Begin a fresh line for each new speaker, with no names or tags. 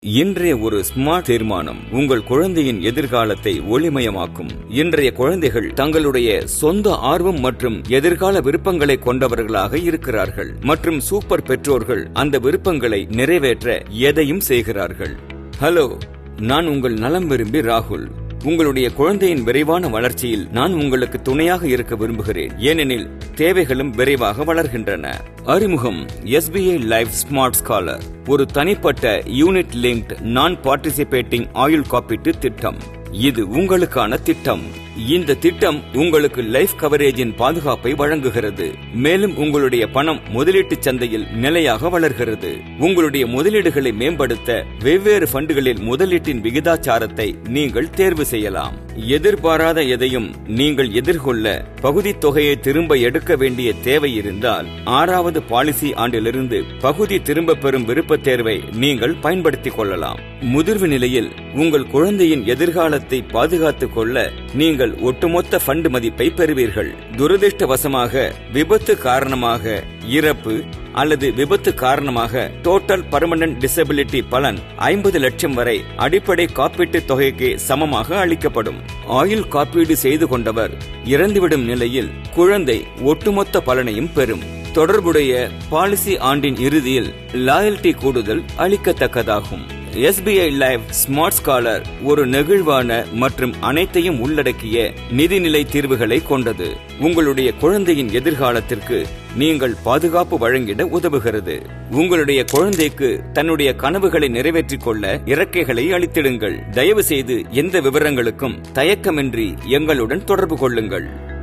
இன்றைய ஒரு ஸ்மார்ட் தீர்மானம் உங்கள் குழந்தையின் எதிர்காலத்தை ஒளிமயமாக்கும் இன்றைய குழந்தைகள் தங்களுடைய சொந்த ஆர்வம் மற்றும் எதிர்கால விருப்பங்களை கொண்டவர்களாக இருக்கிறார்கள் மற்றும் சூப்பர் பெற்றோர்கள் அந்த விருப்பங்களை நிறைவேற்ற எதையும் செய்கிறார்கள் ஹலோ நான் உங்கள் நலம் விரும்பி ராகுல் உங்களுடைய குழந்தையின் விரைவான வளர்ச்சியில் நான் உங்களுக்கு துணையாக இருக்க விரும்புகிறேன் ஏனெனில் தேவைகளும் விரைவாக வளர்கின்றன அறிமுகம் எஸ்பிஐ லைஃப் ஸ்மார்ட் ஸ்காலர் ஒரு தனிப்பட்ட யூனிட் லிங்க்ட் நான் பார்ட்டிசிபேட்டிங் ஆயுள் காப்பீட்டு திட்டம் இது உங்களுக்கான திட்டம் இந்த திட்டம் உங்களுக்கு லைஃப் கவரேஜின் பாதுகாப்பை வழங்குகிறது மேலும் உங்களுடைய பணம் முதலீட்டு சந்தையில் நிலையாக வளர்கிறது உங்களுடைய முதலீடுகளை மேம்படுத்த வெவ்வேறு ஃபண்டுகளில் முதலீட்டின் விகிதாச்சாரத்தை நீங்கள் தேர்வு செய்யலாம் எதிர்பாராத எதையும் நீங்கள் எதிர்கொள்ள பகுதி தொகையை திரும்ப எடுக்க வேண்டிய தேவை இருந்தால் ஆறாவது பாலிசி ஆண்டிலிருந்து பகுதி திரும்ப பெறும் விருப்ப தேர்வை நீங்கள் பயன்படுத்திக் கொள்ளலாம் முதிர்வு நிலையில் உங்கள் குழந்தையின் எதிர்காலத்தை பாதுகாத்துக் கொள்ள நீங்கள் ஒட்டுமொத்த ஃபண்ட் மதிப்பை பெறுவீர்கள் துரதிருஷ்டவசமாக விபத்து காரணமாக இறப்பு அல்லது விபத்து காரணமாக டோட்டல் பர்மனன்ட் டிசபிலிட்டி பலன் ஐம்பது லட்சம் வரை அடிப்படை காப்பீட்டு தொகைக்கு சமமாக அளிக்கப்படும் ஆயுள் காப்பீடு செய்து கொண்டவர் இறந்துவிடும் நிலையில் குழந்தை ஒட்டுமொத்த பலனையும் பெறும் தொடர்புடைய பாலிசி ஆண்டின் இறுதியில் லாயல்டி கூடுதல் அளிக்கத்தக்கதாகும் எஸ்பிஐ லைஃப் ஸ்மார்ட் ஸ்காலர் ஒரு நெகிழ்வான மற்றும் அனைத்தையும் உள்ளடக்கிய நிதிநிலை தீர்வுகளை கொண்டது உங்களுடைய குழந்தையின் எதிர்காலத்திற்கு நீங்கள் பாதுகாப்பு வழங்கிட உதவுகிறது உங்களுடைய குழந்தைக்கு தன்னுடைய கனவுகளை நிறைவேற்றிக் கொள்ள இறக்கைகளை அளித்திடுங்கள் தயவு செய்து எந்த விவரங்களுக்கும் தயக்கமின்றி எங்களுடன் தொடர்பு கொள்ளுங்கள்